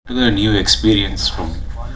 new experience from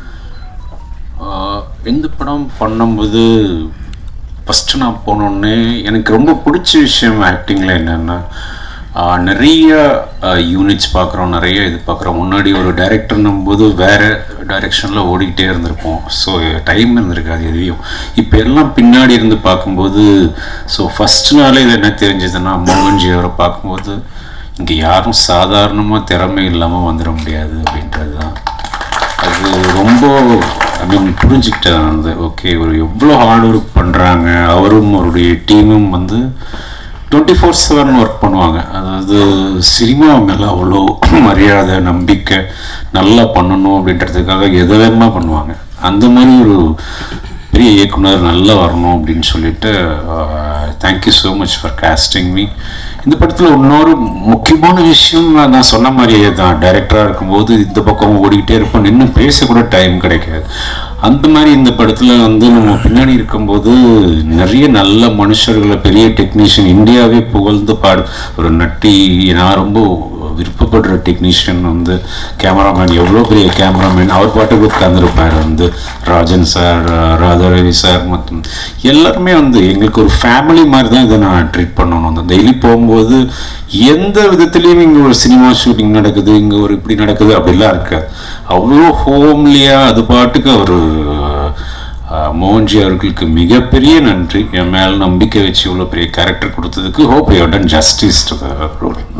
இந்த படம் பண்ணும்போது ஃபஸ்ட்டு நான் போனோடனே எனக்கு ரொம்ப பிடிச்ச விஷயம் ஆக்டிங்கில் என்னென்னா நிறைய யூனிட்ஸ் பார்க்குறோம் நிறைய இது பார்க்குறோம் முன்னாடி ஒரு டைரக்டர்னும் போது வேறு டைரெக்ஷனில் ஓடிக்கிட்டே இருந்திருப்போம் ஸோ டைம் இருந்திருக்காது எதையும் இப்போ எல்லாம் பின்னாடி இருந்து பார்க்கும்போது ஸோ ஃபஸ்ட் நாளே இது என்ன தெரிஞ்சதுன்னா மோகன்ஜி அவரை பார்க்கும்போது இங்கே யாரும் சாதாரணமாக திறமை இல்லாமல் வந்துட முடியாது அப்படின்றது தான் அது ரொம்ப ஐ மீன் புரிஞ்சுக்கிட்டேன் வந்து ஓகே ஒரு எவ்வளோ ஹார்ட் ஒர்க் பண்ணுறாங்க அவரும் அவருடைய டீமும் வந்து டுவெண்ட்டி ஃபோர் செவன் ஒர்க் பண்ணுவாங்க அதாவது சினிமா மேலே அவ்வளோ மரியாதை நம்பிக்கை நல்லா பண்ணணும் அப்படின்றதுக்காக எதவேமா பண்ணுவாங்க அந்த மாதிரி ஒரு பெரிய இயக்குனர் நல்லா வரணும் அப்படின்னு சொல்லிட்டு thank you so much for casting me இந்த படத்தில் இன்னொரு முக்கியமான விஷயம் நான் நான் சொன்ன மாதிரியே தான் டைரக்டராக இருக்கும்போது இந்த பக்கம் ஓடிக்கிட்டே இருப்போம் நின்று பேசக்கூட டைம் கிடைக்காது அந்த மாதிரி இந்த படத்தில் வந்து நம்ம பின்னாடி இருக்கும்போது நிறைய நல்ல மனுஷர்களை பெரிய டெக்னீஷியன் இந்தியாவே புகழ்ந்து பாடு ஒரு நட்டி நான் ரொம்ப விருப்பப்படுற டெக்னீஷியன் வந்து கேமராமேன் எவ்வளோ பெரிய கேமராமேன் அவர் பாட்டுக்கு உட்காந்துருப்பார் வந்து ராஜன் சார் ராதாரவி சார் மற்றும் எல்லாருமே வந்து எங்களுக்கு ஒரு ஃபேமிலி மாதிரி தான் இதை நான் ட்ரீட் பண்ணணும் அந்த டெய்லி போகும்போது எந்த விதத்துலேயும் இங்கே ஒரு சினிமா ஷூட்டிங் நடக்குது இங்கே ஒரு இப்படி நடக்குது அப்படிலாம் இருக்காது அவ்வளோ ஹோம்லியாக அது பாட்டுக்கு ஒரு மோகன்ஜி அவர்களுக்கு மிகப்பெரிய நன்றி என் மேல் நம்பிக்கை வச்சு இவ்வளோ பெரிய கேரக்டர் கொடுத்ததுக்கு hope you done justice to the role